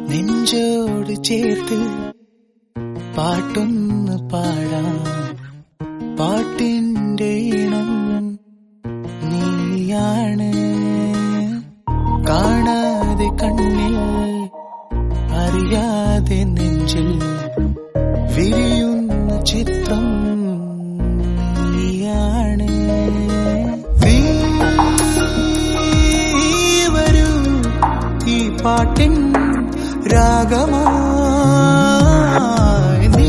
നെഞ്ചോട് ചേർത്ത് പാട്ടൊന്ന് പാടാം പാട്ടിന്റെ ഇണം നീയാണ് കാണാതെ കണ്ണിൽ അറിയാതെ നെഞ്ചിൽ വിരിയുന്ന ചിത്രം നീയാണ് നീ വരൂ ഈ പാട്ടിൻ രാഗമായി നീ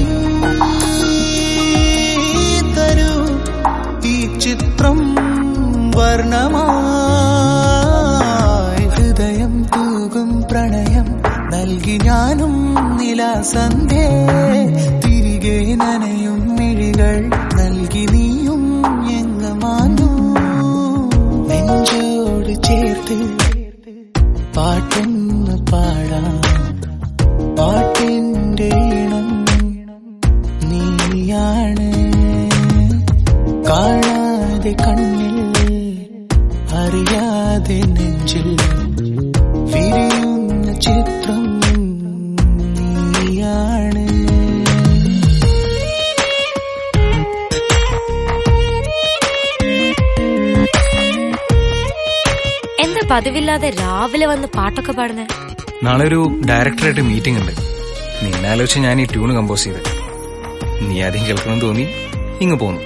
തരൂ ഈ ചിത്രം വർണ്ണമായി ഹൃദയം തൂകും പ്രണയം നൽകി ഞാനും നിലാസന്ധേ തിരികെ നനയും മിഴികൾ നൽകി നീയും എങ്ങമാനു നെഞ്ചോട് ചേർത്ത് പാട്ടൊന്ന് പാടാം പാട്ടിന്റെ ഇണം നീയാണ് കാണാതെ കണ്ണിൽ അറിയാതെ നെഞ്ചിൽ വിരിയുന്ന ചിത്രം നീയാണ് എന്താ പതിവില്ലാതെ രാവിലെ വന്ന് പാട്ടൊക്കെ പാടുന്നേ നാളെ ഒരു ഡയറക്ടറായിട്ട് മീറ്റിംഗ് ഉണ്ട് നിന്നെ ആലോചിച്ച് ഞാൻ ഈ ട്യൂണ് കമ്പോസ് ചെയ്ത് നീ ആദ്യം കേൾക്കണം തോന്നി ഇങ്ങ് പോന്നു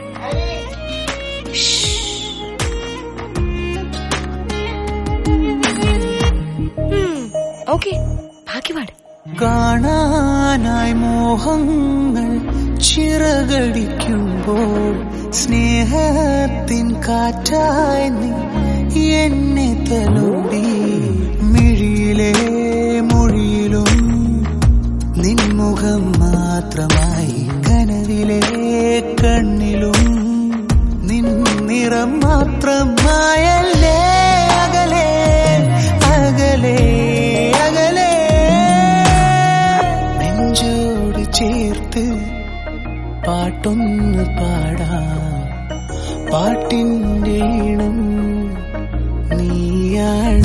ഓക്കെ ബാക്കി പാട് കാണാനായി മോഹങ്ങൾ ചിറകടിക്കുമ്പോൾ സ്നേഹത്തിൻ കാറ്റായി നീ എന്നെ തലോടി മിഴിയിലെ മൊഴിയിലും നിൻമുഖം മാത്രമായി കനവിലെ കണ്ണിലും നിൻ നിറം മാത്രമായല്ലേ അകലെ അകലെ അകലെ നെഞ്ചോട് ചേർത്ത് പാട്ടൊന്ന് പാടാം പാട്ടിന്റെ ഇണം നീയാണ്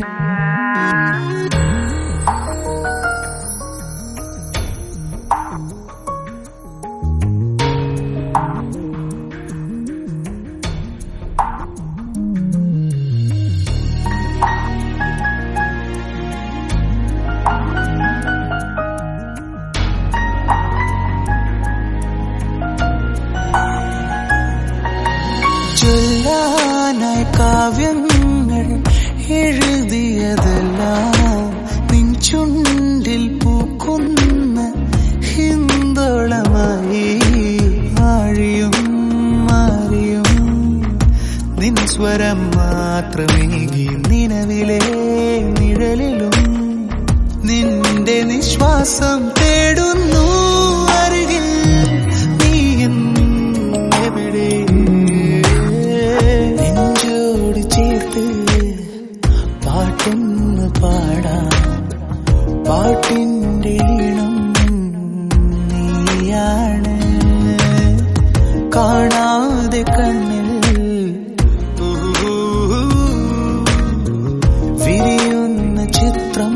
ചൊല്ലാനായി കാവ്യങ്ങൾ എഴുതിയതെല്ലാം നിൻ ചുണ്ടിൽ പൂക്കുന്ന ഹിന്ദോളമായി ആഴിയും മാറിയും നിൻ സ്വരം മാത്രമേകി നിലവിലെ നിഴലിലും നിന്റെ നിശ്വാസം തേടുന്നു അരികിൽ നീ എവിടെ നെഞ്ചോട് ചേർത്ത് പാട്ടൊന്ന് പാടാം പാട്ടിന്റെ ഇണം നീയാണ് കാണാതെ കണ്ണിൽ വിരിയുന്ന ചിത്രം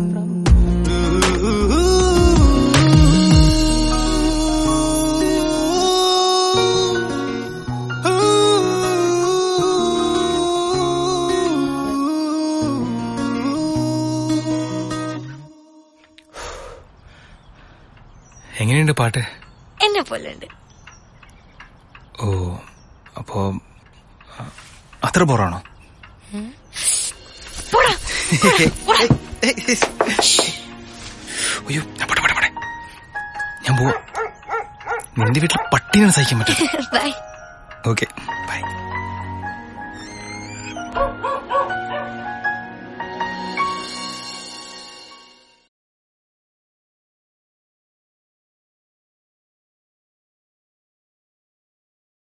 എങ്ങനെയുണ്ട് പാട്ട് എന്നെ പോലെ ഉണ്ട് ഓ അപ്പോ അ- അത്ര ബോറാണോ പോടാ അയ്യോ ഞാൻ പോട്ടെ പോട്ടെ പോട്ടെ ഞാൻ പോവാ നിന്റെ വീട്ടിൽ പട്ടിനാണ് സഹിക്കാൻ പറ്റും ബൈ ഓക്കെ ബൈ